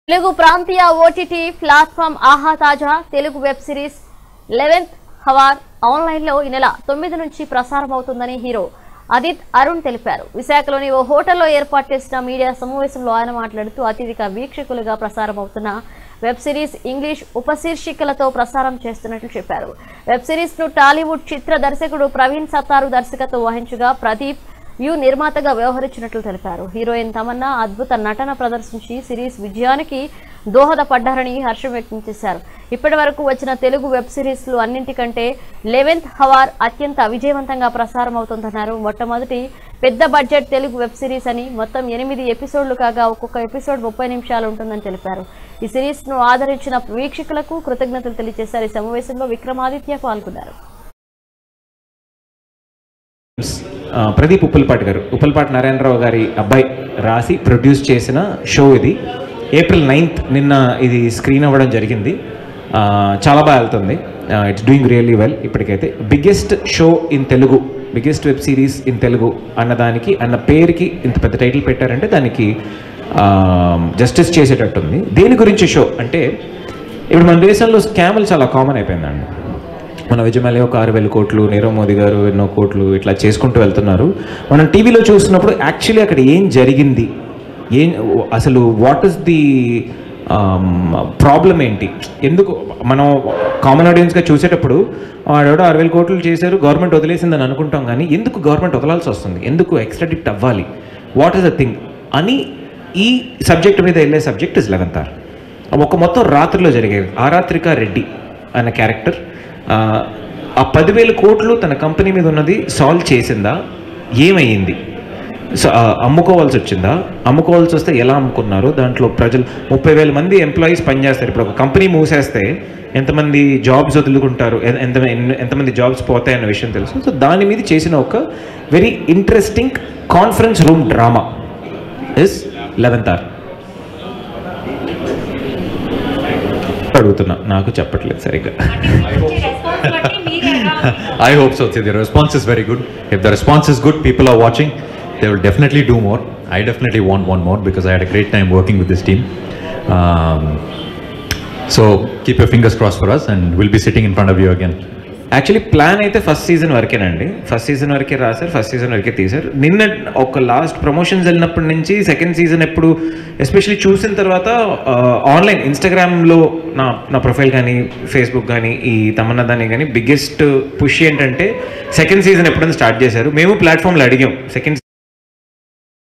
తెలుగు ప్రాంతీయ OTT platform Aha తాజా Telugu web series eleventh hour ఆన్లైన్లో ఈ నెల తొమ్మిది నుంచి ప్రసారం అవుతుందని హీరో అదిత్ అరుణ్ తెలిపారు విశాఖలోని ఓ హోటల్లో ఏర్పాటు చేసిన మీడియా సమావేశంలో ఆయన మాట్లాడుతూ అత్యధిక వీక్షకులుగా ప్రసారం అవుతున్న వెబ్ సిరీస్ ఇంగ్లీష్ ఉపశీర్షికలతో ప్రసారం చేస్తున్నట్లు చెప్పారు వెబ్ సిరీస్ ను టాలీవుడ్ చిత్ర దర్శకుడు ప్రవీణ్ సత్తారు దర్శకత్వం వహించగా ప్రదీప్ యు నిర్మాతగా వ్యవహరించినట్లు తెలిపారు హీరోయిన్ తమన్నా అద్భుత నటన ప్రదర్శించి సిరీస్ విజయానికి దోహదపడ్డారని హర్షం వ్యక్తం చేశారు ఇప్పటి వరకు వచ్చిన తెలుగు వెబ్ సిరీస్లు అన్నింటికంటే లెవెన్త్ హవార్ అత్యంత విజయవంతంగా ప్రసారం అవుతుందన్నారు మొట్టమొదటి పెద్ద బడ్జెట్ తెలుగు వెబ్ సిరీస్ అని మొత్తం ఎనిమిది ఎపిసోడ్లు కాగా ఒక్కొక్క ఎపిసోడ్ ముప్పై నిమిషాలు ఉంటుందని తెలిపారు ఈ సిరీస్ ను ఆదరించిన వీక్షకులకు కృతజ్ఞతలు తెలియజేశారు ఈ సమావేశంలో విక్రమాదిత్య పాల్గొన్నారు ఆ, ప్రదీప్ ఉప్పల్పాటి గారు ఉప్పల్పాటి నారాయణరావు గారి అబ్బాయి రాసి ప్రొడ్యూస్ చేసిన షో ఇది ఏప్రిల్ నైన్త్ నిన్న ఇది స్క్రీన్ అవ్వడం జరిగింది ఆ, చాలా బాగా వెళ్తుంది ఇట్స్ డూయింగ్ రియల్లీ వెల్ ఇప్పటికైతే biggest show in Telugu biggest web series in Telugu అన్న దానికి అన్న పేరుకి ఇంత పెద్ద టైటిల్ పెట్టారంటే దానికి జస్టిస్ చేసేటట్టుంది దేని గురించి షో అంటే ఇప్పుడు మన దేశంలో స్కాములు చాలా కామన్ అయిపోయిందండి మన విజయమల్లి ఒక ఆరు వేల కోట్లు నీరవ్ మోదీ గారు ఎన్నో కోట్లు ఇట్లా చేసుకుంటూ వెళ్తున్నారు మనం టీవీలో చూస్తున్నప్పుడు యాక్చువల్లీ అక్కడ ఏం జరిగింది ఏం అసలు వాట్ ఇస్ ది ప్రాబ్లం ఏంటి ఎందుకు మనం కామన్ ఆడియన్స్గా చూసేటప్పుడు వాడెవడో ఆరు వేల కోట్లు చేశారు గవర్నమెంట్ వదిలేసిందని అనుకుంటాం కానీ ఎందుకు గవర్నమెంట్ వదలాల్సి వస్తుంది ఎందుకు ఎక్స్ట్రాడిక్ట్ అవ్వాలి వాట్ ఈస్ ద థింగ్ అని ఈ సబ్జెక్ట్ మీద వెళ్ళే సబ్జెక్ట్ ఇస్ లెవెన్త్ ఆర్ ఒక మొత్తం రాత్రిలో జరిగేది ఆరాత్రిక రెడ్డి అనే క్యారెక్టర్ ఆ పదివేల కోట్లు తన కంపెనీ మీద ఉన్నది సాల్వ్ చేసిందా ఏమయ్యింది సో ఆ, అమ్ముకోవాల్సి వచ్చిందా అమ్ముకోవాల్సి వస్తే ఎలా అమ్ముకున్నారు దాంట్లో ప్రజలు ముప్పై వేల మంది ఎంప్లాయీస్ పనిచేస్తారు ఇప్పుడు ఒక కంపెనీ మూసేస్తే ఎంతమంది జాబ్స్ వదులుకుంటారు ఎ- ఎంత ఎన్ని- ఎంతమంది జాబ్స్ పోతాయి అన్న విషయం తెలుసు సో దాని మీద చేసిన ఒక very interesting conference room drama is eleventh hour అడుగుతున్నా నాకు చెప్పట్లేదు సరిగ్గా I hope so. See, the response is very good. If the response is good, people are watching, they will definitely do more. I definitely want one more because I had a great time working with this team. Um, so keep your fingers crossed for us, and we'll be sitting in front of you again. Actually plan అయితే first season వరకేనండి first season వరకే రాశారు first season వరకే తీశారు నిన్న ఒక last promotions వెళ్ళినప్పటి నుంచి second season ఎప్పుడు ఎస్పెషల్లీ చూసిన తర్వాత ఆన్లైన్ ఇన్స్టాగ్రామ్లో నా నా ప్రొఫైల్ కానీ ఫేస్బుక్ కానీ ఈ తమన్నా దాని కానీ బిగ్గెస్ట్ పుష్ ఏంటంటే సెకండ్ సీజన్ ఎప్పుడైనా స్టార్ట్ చేశారు మేము ప్లాట్ఫామ్లో అడిగాం సెకండ్